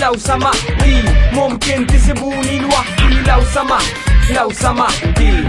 لو سمحتي ممكن تسيبوني لوحدي لو سمحت لو سمحتي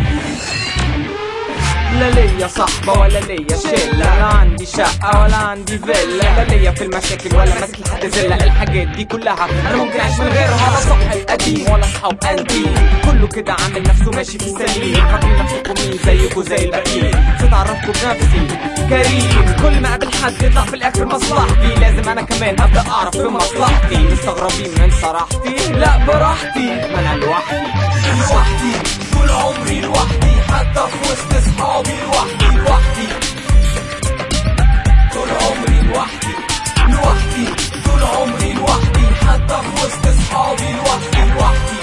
لا ليا صحبة ولا ليا شلة لا عندي شقة ولا عندي فيلا لا ليا في المشاكل ولا ماسك لحد زلة الحاجات دي كلها أنا ممكن أعيش من غيرها لا صبح القديم ولا أصحاب أنتيم كله كده عامل نفسه ماشي في السليم فاكرين نفسكم مين زيكوا زي الباقيين نسيت أعرفكم بنفسي كريم كل ما أقابل حد يطلع في الآخر مصلحتي لازم أنا كمان أبدأ أعرف في مصلحتي مستغربين من صراحتي لا براحتي ما أنا لوحدي لوحدي طول عمري لوحدي حتى في وسط صحابي لوحدي لوحدي طول عمري لوحدي لوحدي طول عمري لوحدي حتى في وسط صحابي لوحدي لوحدي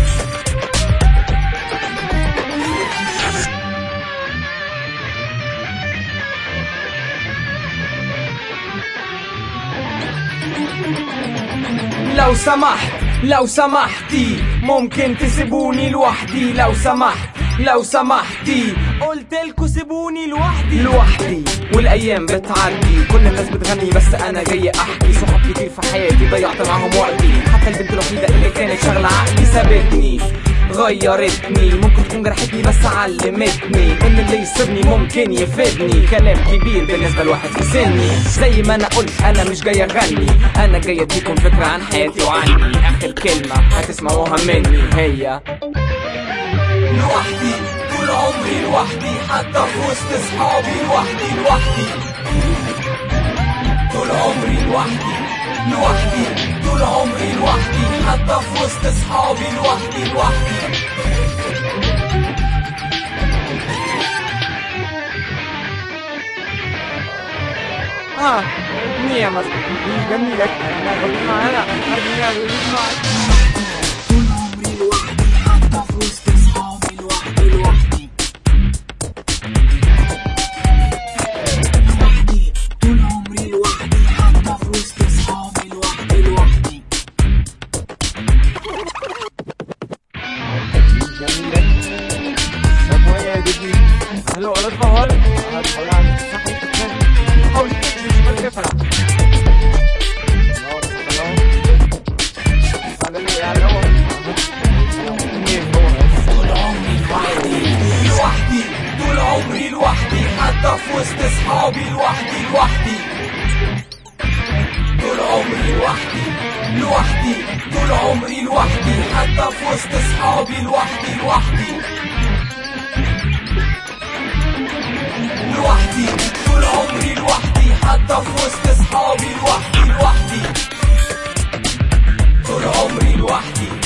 لو سمحت لو سمحتي ممكن تسيبوني لوحدي لو سمحت لو سمحتي قلتلكوا سيبوني لوحدي لوحدي والايام بتعدي كل الناس بتغني بس انا جاي احكي صحاب كتير في حياتي ضيعت معاهم وقتي حتى البنت الوحيده اللي كانت شغله عقلي سابتني غيرتني ممكن تكون جرحتني بس علمتني ان اللي يسيبني ممكن يفيدني كلام كبير بالنسبه لواحد في سني زي ما انا قلت انا مش جاي اغني انا جاي اديكم فكره عن حياتي وعني اخر كلمه هتسمعوها مني هي لوحدي طول عمري لوحدي حتى في وسط صحابي لوحدي لوحدي طول عمري لوحدي لوحدي طول عمري لوحدي حتى في وسط صحابي لوحدي لوحدي Ah, mia, ma جميلة معانا طول عمري لوحدي حتى في وسط صحابي لوحدي لوحدي لوحدي طول عمري لوحدي حتى في وسط صحابي لوحدي لوحدي هلو لا تفضل حاول تكتب كيف لوحدي طول عمري لوحدي حتى في وسط صحابي لوحدي لوحدي طول عمري لوحدي لوحدي طول عمري لوحدي حتى في وسط صحابي لوحدي لوحدي لوحدي طول عمري لوحدي حتى في وسط صحابي لوحدي لوحدي طول عمري لوحدي